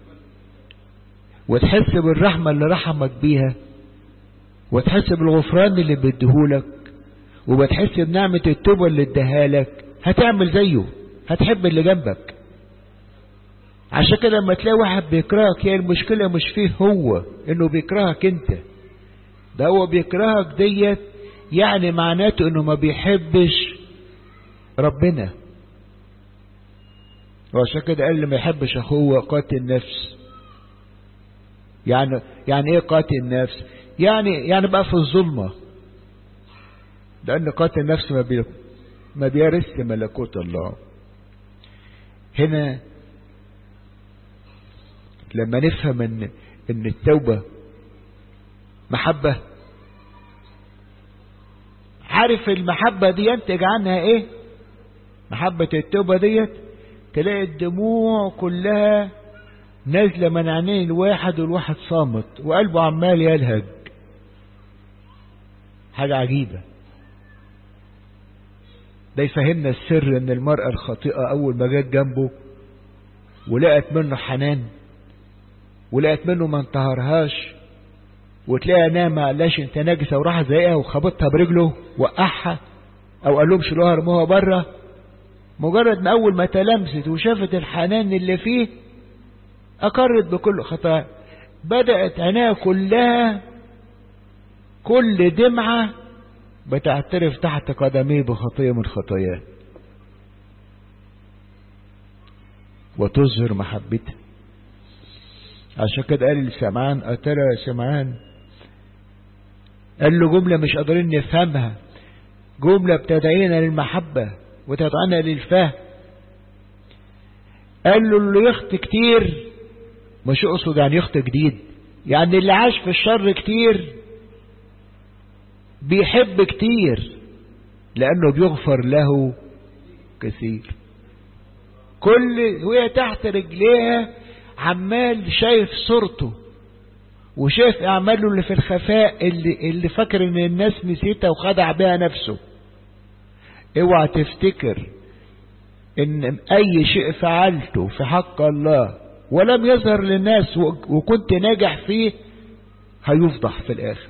A: وتحس بالرحمة اللي رحمك بيها وتحس بالغفران اللي بيديهولك وبتحس بنعمة التوبة اللي اداهالك هتعمل زيه هتحب اللي جنبك عشان كده لما تلاقي واحد بيكرهك هي المشكلة مش فيه هو انه بيكرهك انت ده هو بيكرهك ديت يعني معناته انه ما بيحبش ربنا وعشان كده قال اللي ما يحبش اخوه قاتل نفس يعني يعني ايه قاتل نفس يعني يعني بقى في الظلمة لان قاتل نفس ما بي ما بيرث ملكوت الله هنا لما نفهم ان ان التوبة محبة عارف المحبة دي ينتج عنها ايه محبة التوبة ديت تلاقي الدموع كلها نازلة من عينين الواحد والواحد صامت وقلبه عمال يلهج حاجة عجيبة ده يفهمنا السر ان المرأة الخاطئة اول ما جت جنبه ولقت منه حنان ولقت منه ما انتهرهاش وتلاقيها نايمة قالش انت ناجسة وراح زيها وخبطها برجله وقعها او قال لهم شيلوها ارموها بره مجرد ما اول ما تلمست وشافت الحنان اللي فيه اقرت بكل خطايا بدأت عينيها كلها كل دمعة بتعترف تحت قدميه بخطية من خطاياه وتظهر محبتها عشان كده قال لسمعان أترى يا سمعان قال له جملة مش قادرين نفهمها جملة بتدعينا للمحبة وتدعينا للفهم قال له اللي يخطي كتير مش يقصد يعني يخطي جديد يعني اللي عاش في الشر كتير بيحب كتير لأنه بيغفر له كثير كل وهي تحت رجليها عمال شايف صورته وشايف اعماله اللي في الخفاء اللي, اللي فاكر ان الناس نسيتها وخدع بها نفسه اوعى تفتكر ان اي شيء فعلته في حق الله ولم يظهر للناس وكنت ناجح فيه هيفضح في الاخر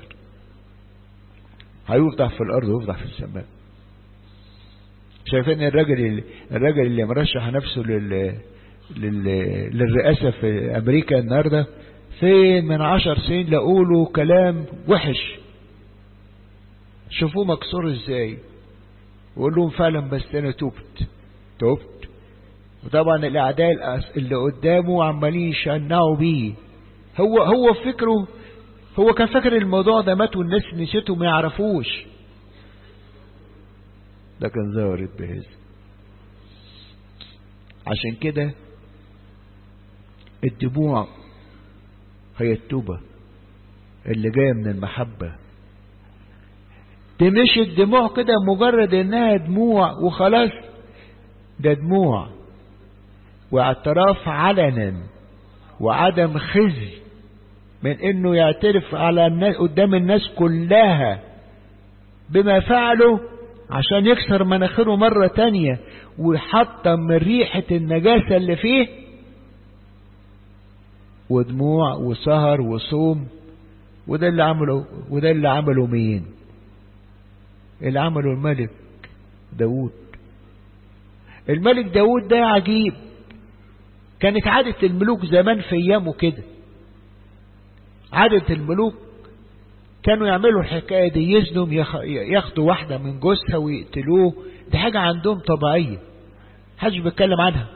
A: هيفضح في الارض ويفضح في السماء شايفين الراجل اللي الراجل اللي مرشح نفسه لل للرئاسة في أمريكا النهاردة فين من عشر سنين لقوله كلام وحش شوفوه مكسور ازاي وقول لهم فعلا بس انا تبت تبت وطبعا الاعداء اللي قدامه عمالين يشنعوا بيه هو هو فكره هو كان فاكر الموضوع ده مات والناس نسيته ما يعرفوش ده كان ظاهر بهذا عشان كده الدموع هي التوبة اللي جاية من المحبة دي مش الدموع كده مجرد انها دموع وخلاص ده دموع واعتراف علنا وعدم خزي من انه يعترف على الناس قدام الناس كلها بما فعله عشان يكسر مناخيره مرة تانية ويحطم من ريحة النجاسة اللي فيه ودموع وسهر وصوم وده اللي عمله وده اللي عمله مين اللي عمله الملك داود الملك داود ده عجيب كانت عادة الملوك زمان في ايامه كده عادة الملوك كانوا يعملوا الحكاية دي يزنوا ياخدوا واحدة من جوزها ويقتلوه دي حاجة عندهم طبيعية محدش بيتكلم عنها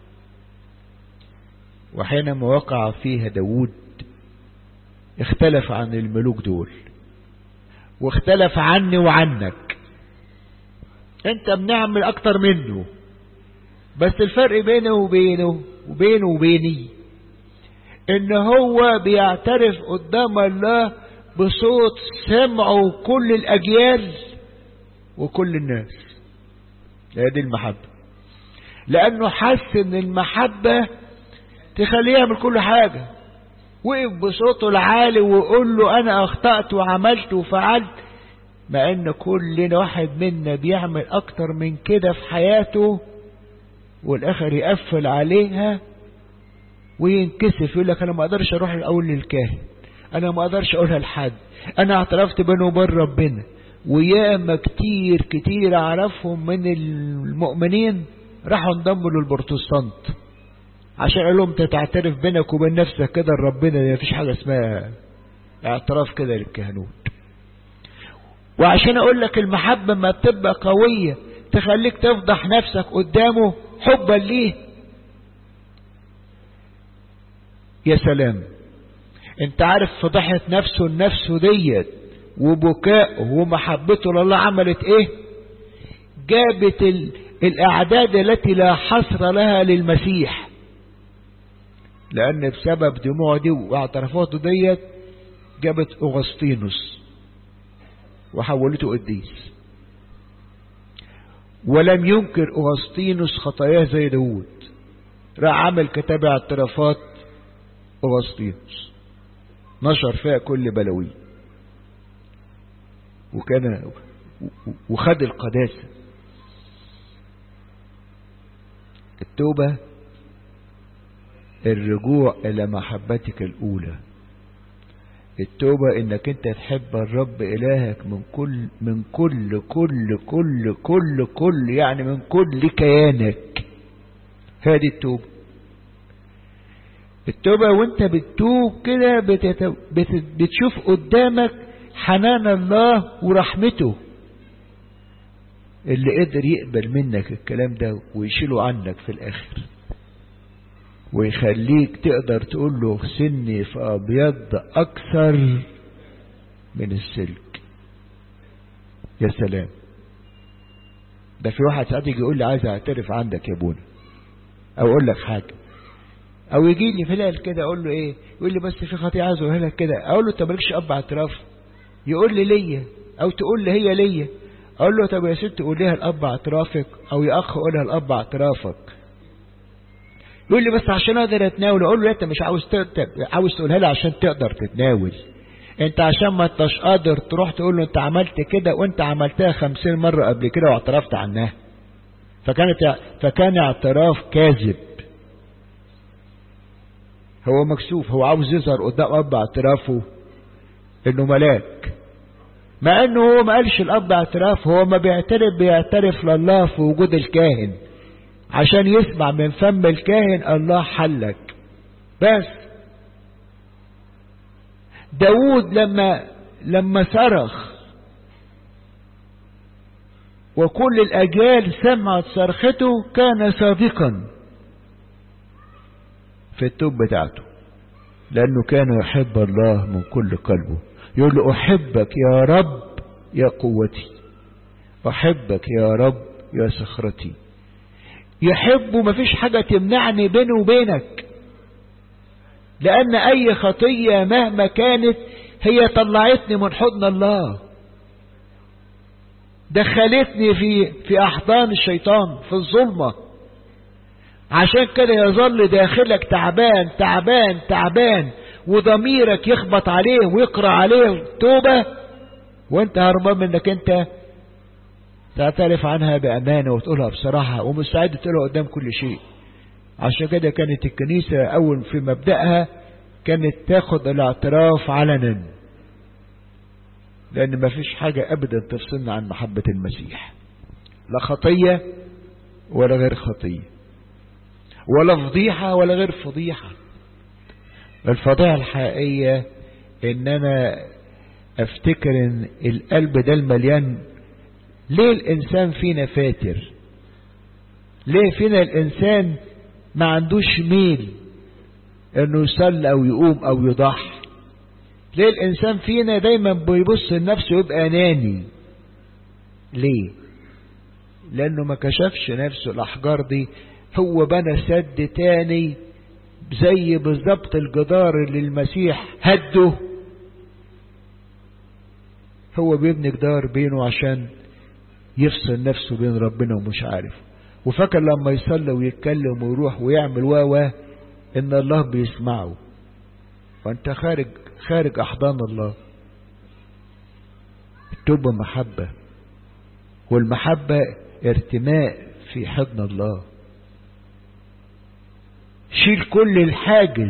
A: وحينما وقع فيها داود اختلف عن الملوك دول واختلف عني وعنك انت بنعمل اكتر منه بس الفرق بينه وبينه وبينه وبيني ان هو بيعترف قدام الله بصوت سمعه كل الاجيال وكل الناس هي دي المحبة لانه حس ان المحبة تخليه يعمل كل حاجة وقف بصوته العالي ويقول له انا اخطأت وعملت وفعلت مع ان كل واحد منا بيعمل اكتر من كده في حياته والاخر يقفل عليها وينكسف يقول لك انا ما اقدرش اروح الاول للكاهن انا ما اقدرش اقولها لحد انا اعترفت بيني وبين ربنا وياما كتير كتير اعرفهم من المؤمنين راحوا انضموا للبروتستانت عشان قال لهم تعترف بينك وبين نفسك كده لربنا ما فيش حاجه اسمها اعتراف كده للكهنوت وعشان اقول لك المحبه ما بتبقى قويه تخليك تفضح نفسك قدامه حبا ليه يا سلام انت عارف فضحت نفسه لنفسه ديت وبكائه ومحبته لله عملت ايه جابت ال... الاعداد التي لا حصر لها للمسيح لان بسبب دموع دي واعترافاته ديت جابت اغسطينوس وحولته قديس ولم ينكر اغسطينوس خطاياه زي داود راح عمل كتاب اعترافات اغسطينوس نشر فيها كل بلاوي وكان وخد القداسة التوبة الرجوع إلى محبتك الأولى التوبة انك انت تحب الرب الهك من كل من كل كل كل كل كل يعني من كل كيانك هذه التوبة التوبة وانت بتتوب كده بتت... بت... بتشوف قدامك حنان الله ورحمته اللي قدر يقبل منك الكلام ده ويشيله عنك في الاخر ويخليك تقدر تقول له اغسلني في ابيض اكثر من السلك يا سلام ده في واحد ساعات يجي يقول لي عايز اعترف عندك يا ابونا او اقول لك حاجه او يجي لي فلان كده اقول له ايه يقول لي بس في خطيئه عايز اقولها لك كده اقول له طب مالكش اب اعتراف يقول لي ليا او تقول لي هي ليا اقول له طب يا ست قوليها الاب اعترافك او يا اخ قولها الاب اعترافك يقول لي بس عشان اقدر اتناول اقول له انت مش عاوز تقدر عاوز تقولها لي عشان تقدر تتناول انت عشان ما انتش قادر تروح تقول له انت عملت كده وانت عملتها خمسين مرة قبل كده واعترفت عنها فكانت فكان اعتراف كاذب هو مكسوف هو عاوز يظهر قدام اب اعترافه انه ملاك مع انه هو ما قالش الاب اعتراف هو ما بيعترف بيعترف لله في وجود الكاهن عشان يسمع من فم الكاهن الله حلك بس داود لما لما صرخ وكل الأجيال سمعت صرخته كان صادقا في التوب بتاعته لأنه كان يحب الله من كل قلبه يقول له أحبك يا رب يا قوتي أحبك يا رب يا صخرتي يحب مفيش حاجة تمنعني بينه وبينك لأن أي خطية مهما كانت هي طلعتني من حضن الله دخلتني في في أحضان الشيطان في الظلمة عشان كده يظل داخلك تعبان تعبان تعبان وضميرك يخبط عليه ويقرأ عليه توبة وانت هربان منك انت تعترف عنها بأمانة وتقولها بصراحة ومستعد تقولها قدام كل شيء عشان كده كانت الكنيسة أول في مبدأها كانت تاخد الاعتراف علنا لأن ما فيش حاجة أبدا تفصلنا عن محبة المسيح لا خطية ولا غير خطية ولا فضيحة ولا غير فضيحة الفضيحة الحقيقية ان انا افتكر ان القلب ده المليان ليه الانسان فينا فاتر ليه فينا الانسان ما عندوش ميل انه يصلي او يقوم او يضحي ليه الانسان فينا دايما بيبص لنفسه يبقى اناني ليه لانه ما كشفش نفسه الاحجار دي هو بنى سد تاني زي بالظبط الجدار اللي المسيح هده هو بيبني جدار بينه عشان يفصل نفسه بين ربنا ومش عارف وفاكر لما يصلي ويتكلم ويروح ويعمل واوا ان الله بيسمعه وانت خارج خارج احضان الله التوبة محبة والمحبة ارتماء في حضن الله شيل كل الحاجز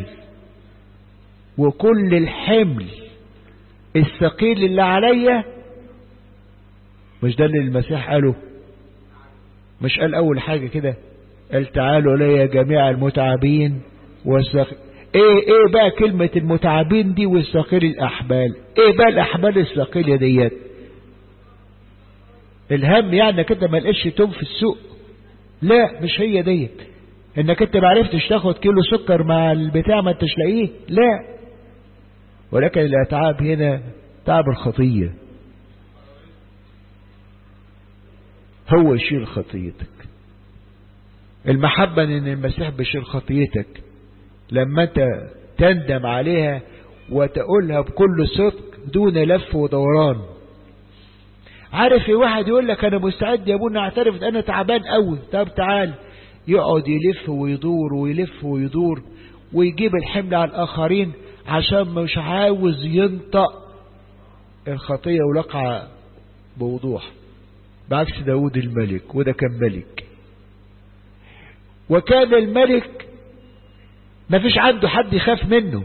A: وكل الحمل الثقيل اللي عليا مش ده اللي المسيح قاله مش قال اول حاجة كده قال تعالوا لي جميع المتعبين والثقيل ايه ايه بقى كلمة المتعبين دي والثقيل الاحبال ايه بقى الاحبال الثقيلة ديت الهم يعني كده ما لقيتش توم في السوق لا مش هي ديت انك انت ما عرفتش تاخد كيلو سكر مع البتاع ما انتش لاقيه لا ولكن الاتعاب هنا تعب الخطية هو يشيل خطيتك المحبة ان المسيح بيشيل خطيتك لما انت تندم عليها وتقولها بكل صدق دون لف ودوران عارف في واحد يقول لك انا مستعد يا ابونا اعترف انا تعبان قوي طب تعال يقعد يلف ويدور ويلف ويدور ويجيب الحمل على الاخرين عشان مش عاوز ينطق الخطية ولقع بوضوح بعكس داود الملك وده كان ملك وكان الملك ما فيش عنده حد يخاف منه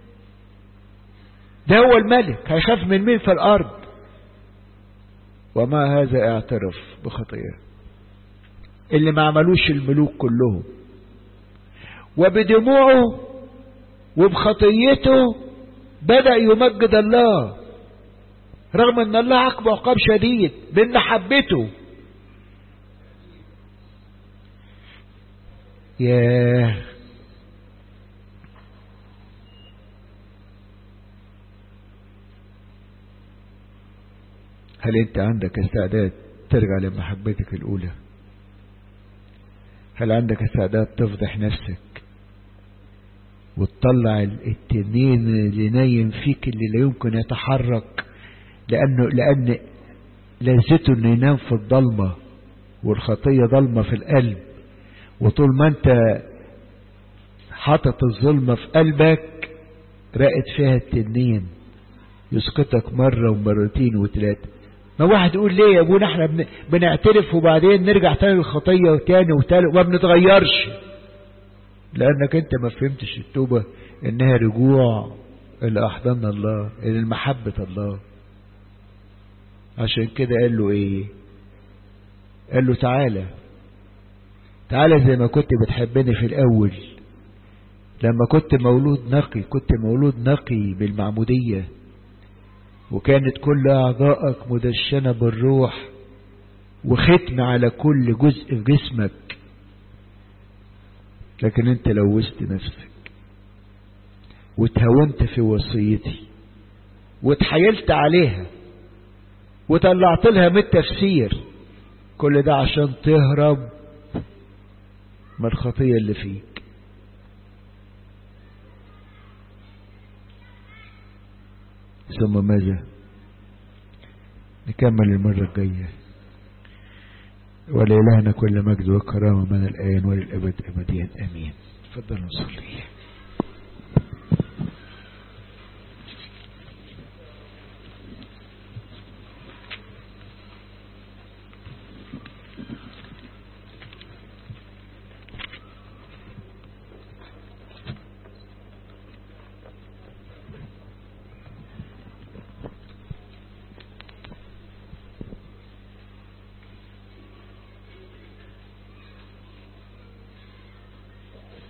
A: ده هو الملك هيخاف من مين في الارض وما هذا اعترف بخطيه اللي ما عملوش الملوك كلهم وبدموعه وبخطيته بدأ يمجد الله رغم ان الله عاقبه عقاب شديد من محبته ياه هل انت عندك استعداد ترجع لمحبتك الاولى هل عندك استعداد تفضح نفسك وتطلع التنين اللي نايم فيك اللي لا يمكن يتحرك لانه لان لذته انه ينام في الضلمه والخطيه ضلمه في القلب وطول ما انت حاطط الظلمه في قلبك راقد فيها التنين يسقطك مره ومرتين وثلاثه ما واحد يقول ليه يا ابونا احنا بن... بنعترف وبعدين نرجع تاني للخطية وتاني وتالت وما بنتغيرش لانك انت ما فهمتش التوبة انها رجوع الى احضان الله الى محبة الله عشان كده قال له ايه قال له تعالى تعالى زي ما كنت بتحبني في الاول لما كنت مولود نقي كنت مولود نقي بالمعموديه وكانت كل أعضائك مدشنة بالروح وختم على كل جزء في جسمك لكن انت لوثت نفسك وتهونت في وصيتي وتحايلت عليها وطلعت لها من التفسير كل ده عشان تهرب من الخطية اللي فيك ثم ماذا نكمل المرة الجاية ولإلهنا كل مجد وكرامة من الآن وللأبد أبديا أمين تفضلوا نصلي